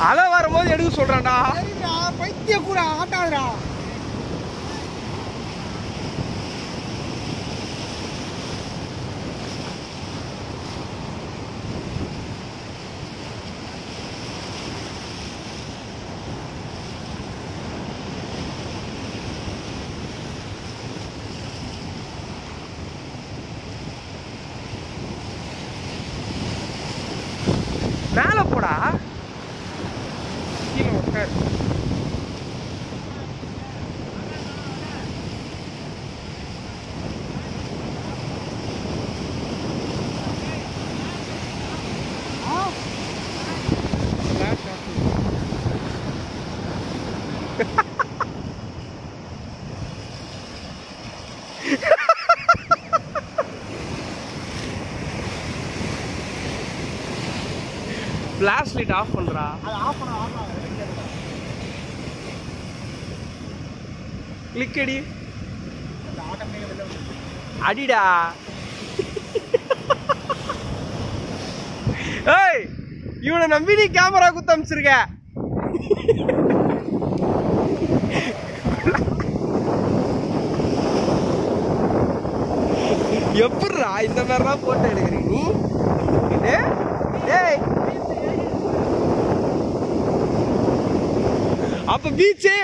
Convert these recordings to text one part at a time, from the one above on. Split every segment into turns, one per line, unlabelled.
அலை வரும்போது எடுக்க சொல்றான்டா
சரிடா பைத்திய கூட ஆட்டாதுடா
மேல போடா கீழே உட்காரு ஃபிளாஷ் லைட் ஆஃப் பண்றா
அது ஆஃப் பண்ண ஆஃப் ஆகும்
கிளிக் அடி
அந்த ஆட்டோமேட்டிக்காக வெளில வந்துருச்சு.
அடிடா ஏய் இவனை நம்பி நீ கேமரா குத்த அமைச்சிருக்க எப்படிரா இந்த மாதிரிலாம் போட்டோ எடுக்கிறீங்க நீ டேய், டேய் அப்ப பீச்சு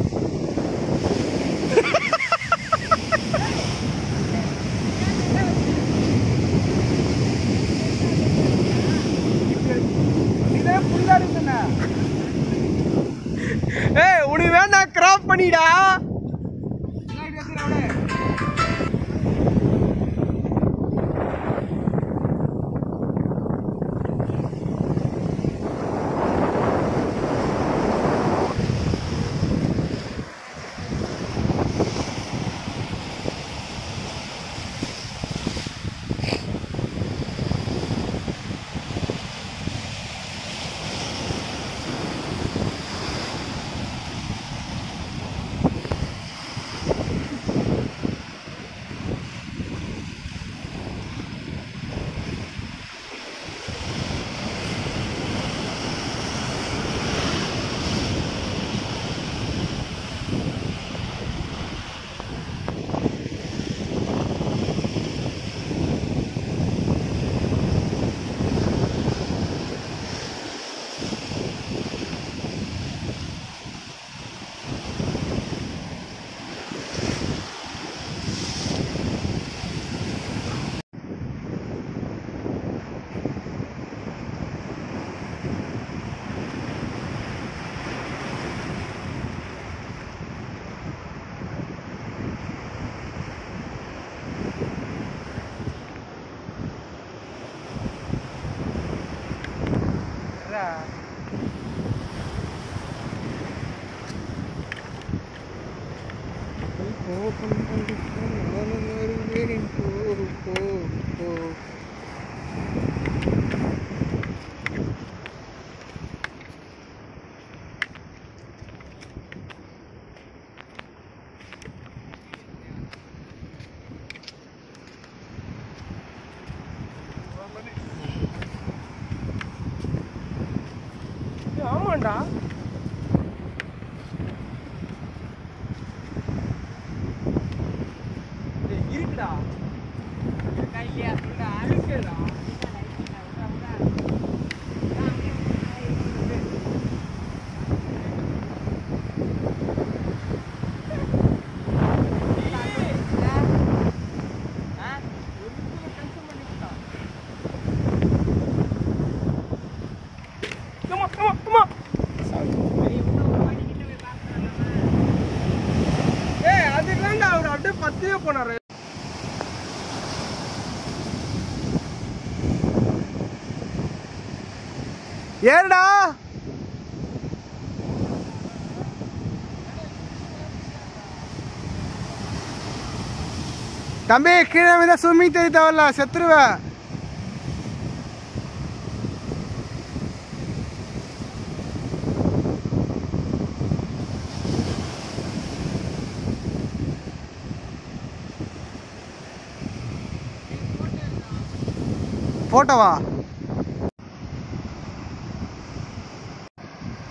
இதே புல்லா இருக்குண்ணே
ஏய் உனக்கு வேணா கிராப் பண்ணிடா
பின்னாடி எடுத்துடா அவனே.
ஏய், ஆமாண்டா ஏய், இருக்குடா இருக்கா இல்லையா சொல்லுடா இருக்குடா Come on, come on, come on. ஏய் அது இல்லைண்டா அவர் அப்படியே பத்தியே போனாரு
ஏறுடா தம்பி கீழே வித ஸ்விம்மிங் தெரிய தேவையில்ல செத்துருவேன் போட்டோவா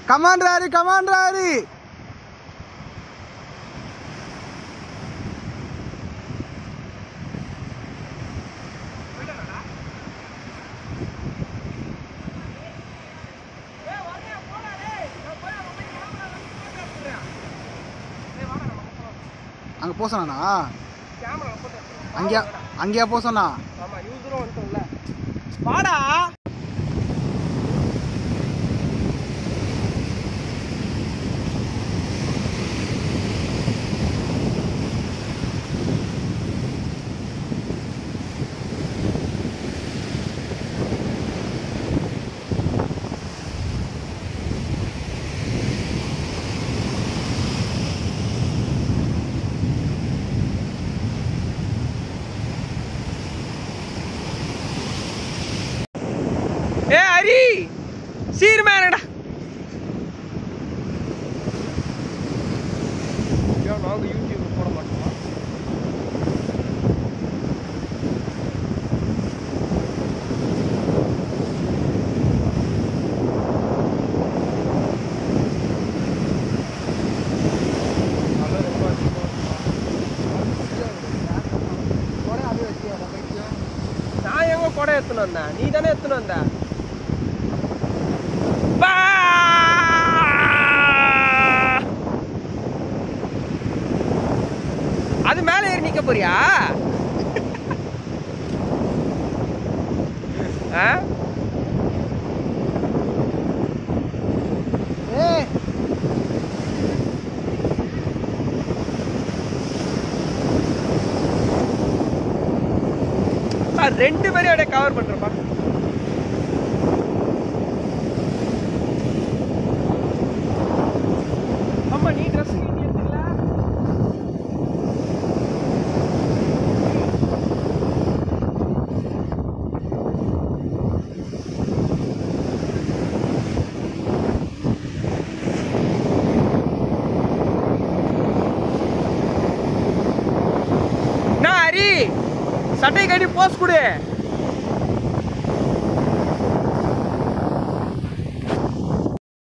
கமாண்டர் ஹரி கமாண்டர் ஹரி அங்க போக சொன்னானா
கேமரா போட்டு
அங்கேயா அங்கேயா போக சொன்னா
ஆமா இவ்வளவு தூரம் வந்துட்டோம்ல வாடா ஏ ஹரி சீர்மேனடா நாங்க யூடியூப் போட மாட்டோமா நான் எங்க கொடை எடுத்துன்னு வந்தேன் நீ தானே எடுத்துன்னு வந்த பா! அது மேல ஏறி நிக்க போறியா ஆ?
ஏய்
பா, ரெண்டு பேரையும் அப்படியே கவர் பண்றப்பா அம்மா நீ ட்ரெஸ் நீ எடுத்துக்கல என்ன ஹரி சட்டை கட்டி போஸ் கொடு